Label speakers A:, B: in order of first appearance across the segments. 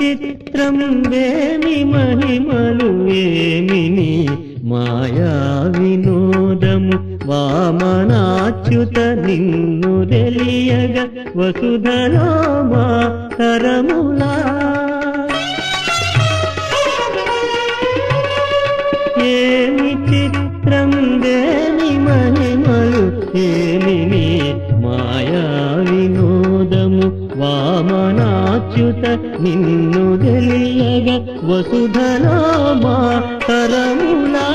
A: చిత్రం వేమి మహిమలు ఏమిని మాయా వినోదము వామనాచ్యుత నిన్ను తెలియగ వసుధలో మా తరములా ఏమి చిత్రం దేని మహిమలు ఏమి మాయా వినోదము వామనాచ్యుత నిన్ను తెలియగ వసుధలో మా తరములా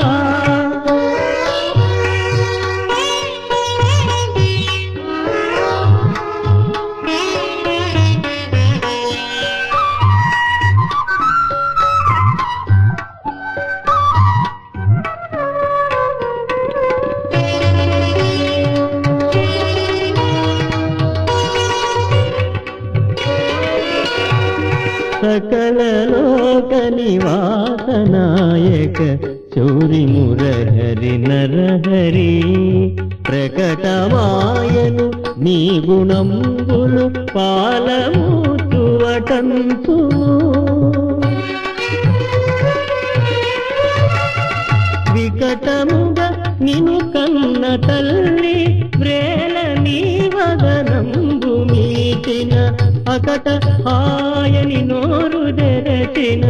A: సకల లోక నివాస నాయక చౌరి మురహరి నరహరి ప్రకటమాయను నీ గుణంబులు పాలమూతువటంతు వికటముగా నిను కన్న తల్లి వ్రేల నీ వదనంబు మీటిన అకట ఆయని నోరు తెరచిన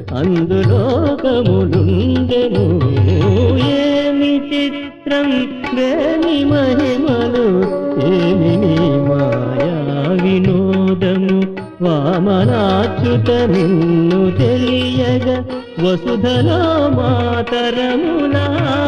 A: అందులోకములుండెను ఏమి చిత్రం వేమి మహిమలు ఏమి నీ మాయా వినోదము వామనాచ్యుత నిన్ను తెలియగ వసుధలో మాతరములా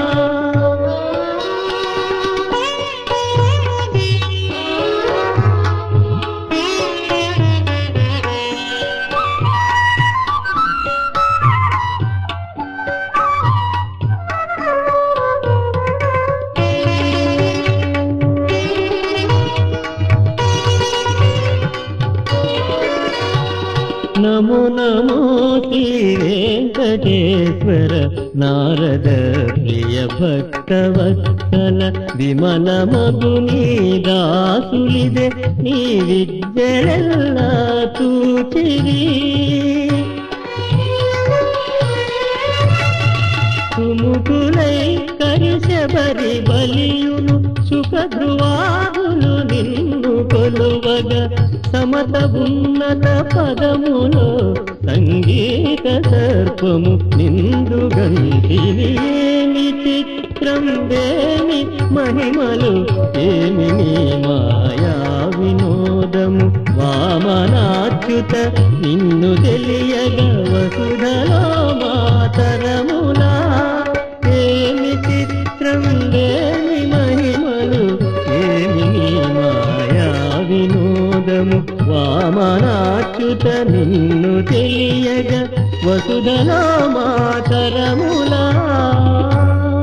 A: నమో నమో శ్రీ వెంకటేశ్వర నారద ప్రియ భక్తవత్సల విమల మగుని దాసులిదే నీ విద్యెల్ల తూచిరి సుముఖులై కరిశబరి బలియును సుఖ ధ్రువాదులు నిన్ను కొలువగ సమత ఉన్నత పదములో సంగీత సర్పము నిందు గంటిని ఏమి చిత్రం వేమి మహిమలు ఏమి నీ మాయా వినోదము వామనాచ్యుత నిన్ను తెలియగ వసుధలో మాతరములా ఏమి చిత్రం ఏమి మహిమలు ఏమి నీ మాయా వినోదము వామనాచ్యుత నిన్ను తెలియగ వసుధలో మాతరములా